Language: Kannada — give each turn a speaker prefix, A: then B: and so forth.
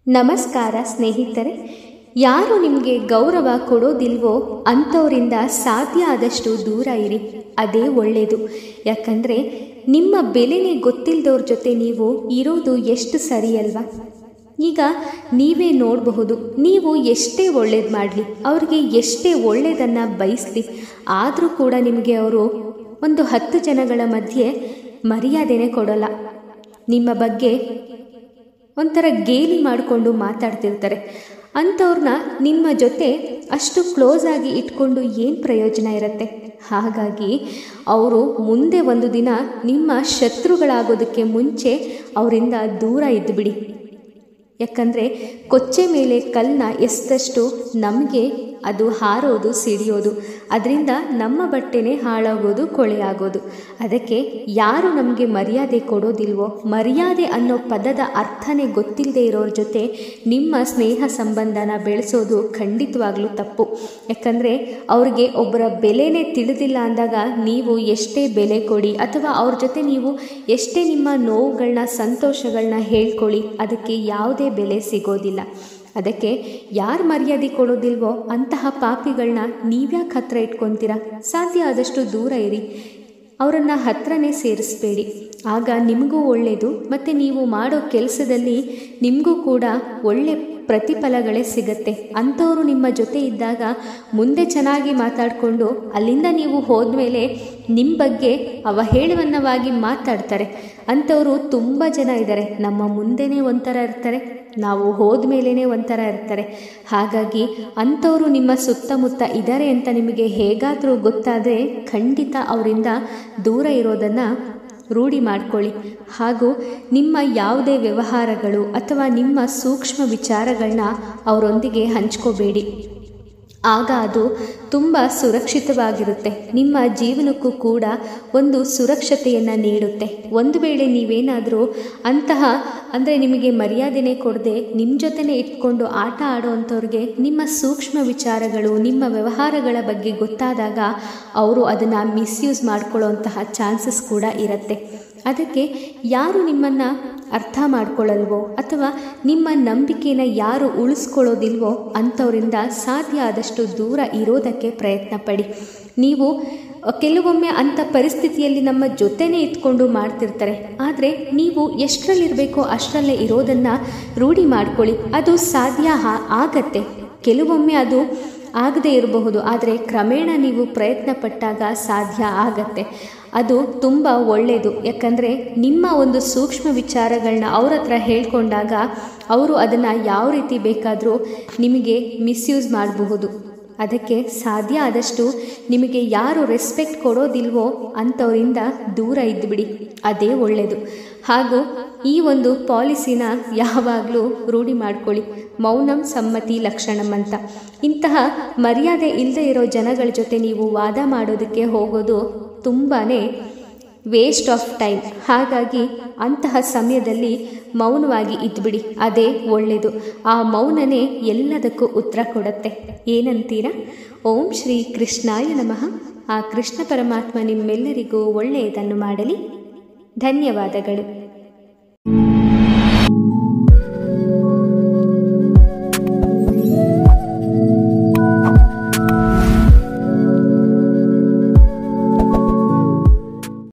A: ನಮಸ್ಕಾರ ಸ್ನೇಹಿತರೆ ಯಾರು ನಿಮಗೆ ಗೌರವ ಕೊಡೋದಿಲ್ವೋ ಅಂಥವರಿಂದ ಸಾಧ್ಯ ಆದಷ್ಟು ದೂರ ಇರಿ ಅದೇ ಒಳ್ಳೆಯದು ಯಾಕಂದರೆ ನಿಮ್ಮ ಬೆಲೆನೇ ಗೊತ್ತಿಲ್ಲದವ್ರ ಜೊತೆ ನೀವು ಇರೋದು ಎಷ್ಟು ಸರಿ ಅಲ್ವಾ ಈಗ ನೀವೇ ನೋಡಬಹುದು ನೀವು ಎಷ್ಟೇ ಒಳ್ಳೇದು ಮಾಡಲಿ ಅವ್ರಿಗೆ ಎಷ್ಟೇ ಒಳ್ಳೆಯದನ್ನು ಬಯಸಲಿ ಆದರೂ ಕೂಡ ನಿಮಗೆ ಅವರು ಒಂದು ಹತ್ತು ಜನಗಳ ಮಧ್ಯೆ ಮರ್ಯಾದೆನೇ ಕೊಡೋಲ್ಲ ನಿಮ್ಮ ಬಗ್ಗೆ ಒಂಥರ ಗೇಲಿ ಮಾಡಿಕೊಂಡು ಮಾತಾಡ್ತಿರ್ತಾರೆ ಅಂಥವ್ರನ್ನ ನಿಮ್ಮ ಜೊತೆ ಅಷ್ಟು ಕ್ಲೋಸ್ ಆಗಿ ಇಟ್ಕೊಂಡು ಏನು ಪ್ರಯೋಜನ ಇರುತ್ತೆ ಹಾಗಾಗಿ ಅವರು ಮುಂದೆ ಒಂದು ದಿನ ನಿಮ್ಮ ಶತ್ರುಗಳಾಗೋದಕ್ಕೆ ಮುಂಚೆ ಅವರಿಂದ ದೂರ ಇದ್ದುಬಿಡಿ ಯಾಕಂದರೆ ಕೊಚ್ಚೆ ಮೇಲೆ ಕಲ್ಲನ್ನ ಎಸ್ತಷ್ಟು ನಮಗೆ ಅದು ಹಾರೋದು ಸಿಡಿಯೋದು ಅದರಿಂದ ನಮ್ಮ ಬಟ್ಟೆನೇ ಹಾಳಾಗೋದು ಕೊಳೆಯಾಗೋದು ಅದಕ್ಕೆ ಯಾರು ನಮಗೆ ಮರ್ಯಾದೆ ಕೊಡೋದಿಲ್ವೋ ಮರ್ಯಾದೆ ಅನ್ನೋ ಪದದ ಅರ್ಥನೇ ಗೊತ್ತಿಲ್ಲದೆ ಇರೋರ ಜೊತೆ ನಿಮ್ಮ ಸ್ನೇಹ ಸಂಬಂಧನ ಬೆಳೆಸೋದು ಖಂಡಿತವಾಗ್ಲೂ ತಪ್ಪು ಯಾಕಂದರೆ ಅವ್ರಿಗೆ ಒಬ್ಬರ ಬೆಲೆನೇ ತಿಳಿದಿಲ್ಲ ಅಂದಾಗ ನೀವು ಎಷ್ಟೇ ಬೆಲೆ ಕೊಡಿ ಅಥವಾ ಅವ್ರ ಜೊತೆ ನೀವು ಎಷ್ಟೇ ನಿಮ್ಮ ನೋವುಗಳನ್ನ ಸಂತೋಷಗಳನ್ನ ಹೇಳ್ಕೊಳ್ಳಿ ಅದಕ್ಕೆ ಯಾವುದೇ ಬೆಲೆ ಸಿಗೋದಿಲ್ಲ ಅದಕ್ಕೆ ಯಾರು ಮರ್ಯಾದೆ ಕೊಡೋದಿಲ್ವೋ ಅಂತಹ ಪಾಪಿಗಳನ್ನ ನೀವ್ಯಾಕೆ ಹತ್ರ ಇಟ್ಕೊತೀರಾ ಸಾಧ್ಯ ಆದಷ್ಟು ದೂರ ಇರಿ ಅವರನ್ನು ಹತ್ರನೇ ಸೇರಿಸ್ಬೇಡಿ ಆಗ ನಿಮಗೂ ಒಳ್ಳೆಯದು ಮತ್ತು ನೀವು ಮಾಡೋ ಕೆಲಸದಲ್ಲಿ ನಿಮಗೂ ಕೂಡ ಒಳ್ಳೆ ಪ್ರತಿಫಲಗಳೇ ಸಿಗತ್ತೆ ಅಂಥವರು ನಿಮ್ಮ ಜೊತೆ ಇದ್ದಾಗ ಮುಂದೆ ಚೆನ್ನಾಗಿ ಮಾತಾಡಿಕೊಂಡು ಅಲ್ಲಿಂದ ನೀವು ಹೋದ್ಮೇಲೆ ನಿಮ್ಮ ಬಗ್ಗೆ ಅವಹೇಳನವಾಗಿ ಮಾತಾಡ್ತಾರೆ ಅಂಥವರು ತುಂಬ ಜನ ಇದ್ದಾರೆ ನಮ್ಮ ಮುಂದೆನೇ ಒಂಥರ ಇರ್ತಾರೆ ನಾವು ಹೋದ್ಮೇಲೇ ಒಂಥರ ಇರ್ತಾರೆ ಹಾಗಾಗಿ ಅಂಥವರು ನಿಮ್ಮ ಸುತ್ತಮುತ್ತ ಇದ್ದಾರೆ ಅಂತ ನಿಮಗೆ ಹೇಗಾದರೂ ಗೊತ್ತಾದರೆ ಖಂಡಿತ ಅವರಿಂದ ದೂರ ಇರೋದನ್ನು ರೂಢಿ ಮಾಡ್ಕೊಳ್ಳಿ ಹಾಗೂ ನಿಮ್ಮ ಯಾವುದೇ ವ್ಯವಹಾರಗಳು ಅಥವಾ ನಿಮ್ಮ ಸೂಕ್ಷ್ಮ ವಿಚಾರಗಳನ್ನ ಅವರೊಂದಿಗೆ ಹಂಚ್ಕೋಬೇಡಿ ಆಗ ಅದು ತುಂಬ ಸುರಕ್ಷಿತವಾಗಿರುತ್ತೆ ನಿಮ್ಮ ಜೀವನಕ್ಕೂ ಕೂಡ ಒಂದು ಸುರಕ್ಷತೆಯನ್ನು ನೀಡುತ್ತೆ ಒಂದು ವೇಳೆ ನೀವೇನಾದರೂ ಅಂತಹ ಅಂದರೆ ನಿಮಗೆ ಮರ್ಯಾದೆನೇ ಕೊಡದೆ ನಿಮ್ಮ ಜೊತೆನೇ ಇಟ್ಕೊಂಡು ಆಟ ಆಡೋವಂಥವ್ರಿಗೆ ನಿಮ್ಮ ಸೂಕ್ಷ್ಮ ವಿಚಾರಗಳು ನಿಮ್ಮ ವ್ಯವಹಾರಗಳ ಬಗ್ಗೆ ಗೊತ್ತಾದಾಗ ಅವರು ಅದನ್ನು ಮಿಸ್ಯೂಸ್ ಮಾಡ್ಕೊಳ್ಳೋವಂತಹ ಚಾನ್ಸಸ್ ಕೂಡ ಇರುತ್ತೆ ಅದಕ್ಕೆ ಯಾರು ನಿಮ್ಮನ್ನು ಅರ್ಥ ಮಾಡ್ಕೊಳ್ಳಲ್ವೋ ಅಥವಾ ನಿಮ್ಮ ನಂಬಿಕೆನ ಯಾರು ಉಳಿಸ್ಕೊಳ್ಳೋದಿಲ್ವೋ ಅಂಥವರಿಂದ ಸಾಧ್ಯ ಆದಷ್ಟು ದೂರ ಇರೋದಕ್ಕೆ ಪ್ರಯತ್ನ ಪಡಿ ನೀವು ಕೆಲವೊಮ್ಮೆ ಅಂಥ ಪರಿಸ್ಥಿತಿಯಲ್ಲಿ ನಮ್ಮ ಜೊತೆನೇ ಇದ್ಕೊಂಡು ಮಾಡ್ತಿರ್ತಾರೆ ಆದರೆ ನೀವು ಎಷ್ಟರಲ್ಲಿರಬೇಕೋ ಅಷ್ಟರಲ್ಲೇ ಇರೋದನ್ನು ರೂಢಿ ಮಾಡ್ಕೊಳ್ಳಿ ಅದು ಸಾಧ್ಯ ಆಗತ್ತೆ ಕೆಲವೊಮ್ಮೆ ಅದು ಆಗದೇ ಇರಬಹುದು ಆದರೆ ಕ್ರಮೇಣ ನೀವು ಪ್ರಯತ್ನ ಪಟ್ಟಾಗ ಸಾಧ್ಯ ಆಗತ್ತೆ ಅದು ತುಂಬ ಒಳ್ಳೆಯದು ಯಾಕಂದರೆ ನಿಮ್ಮ ಒಂದು ಸೂಕ್ಷ್ಮ ವಿಚಾರಗಳನ್ನ ಅವ್ರ ಹತ್ರ ಹೇಳ್ಕೊಂಡಾಗ ಅವರು ಅದನ್ನು ಯಾವ ರೀತಿ ಬೇಕಾದರೂ ನಿಮಗೆ ಮಿಸ್ಯೂಸ್ ಮಾಡಬಹುದು ಅದಕ್ಕೆ ಸಾಧ್ಯ ಆದಷ್ಟು ನಿಮಗೆ ಯಾರು ರೆಸ್ಪೆಕ್ಟ್ ಕೊಡೋದಿಲ್ವೋ ಅಂಥವರಿಂದ ದೂರ ಇದ್ದುಬಿಡಿ ಅದೇ ಒಳ್ಳೆಯದು ಹಾಗೂ ಈ ಒಂದು ಪಾಲಿಸಿನ ಯಾವಾಗಲೂ ರೂಢಿ ಮಾಡ್ಕೊಳ್ಳಿ ಮೌನಂ ಸಮ್ಮತಿ ಲಕ್ಷಣಂ ಅಂತ ಇಂತಹ ಮರ್ಯಾದೆ ಇಲ್ಲದೆ ಇರೋ ಜನಗಳ ಜೊತೆ ನೀವು ವಾದ ಮಾಡೋದಕ್ಕೆ ಹೋಗೋದು ತುಂಬಾ ವೇಸ್ಟ್ ಆಫ್ ಟೈಮ್ ಹಾಗಾಗಿ ಅಂತಹ ಸಮಯದಲ್ಲಿ ಮೌನವಾಗಿ ಇದ್ಬಿಡಿ ಅದೇ ಒಳ್ಳೆಯದು ಆ ಮೌನನೇ ಎಲ್ಲದಕ್ಕೂ ಉತ್ತರ ಕೊಡುತ್ತೆ ಏನಂತೀರಾ ಓಂ ಶ್ರೀ ಕೃಷ್ಣಾಯ ನಮಃ ಆ ಕೃಷ್ಣ ಪರಮಾತ್ಮ ನಿಮ್ಮೆಲ್ಲರಿಗೂ ಒಳ್ಳೆಯದನ್ನು ಮಾಡಲಿ ಧನ್ಯವಾದಗಳು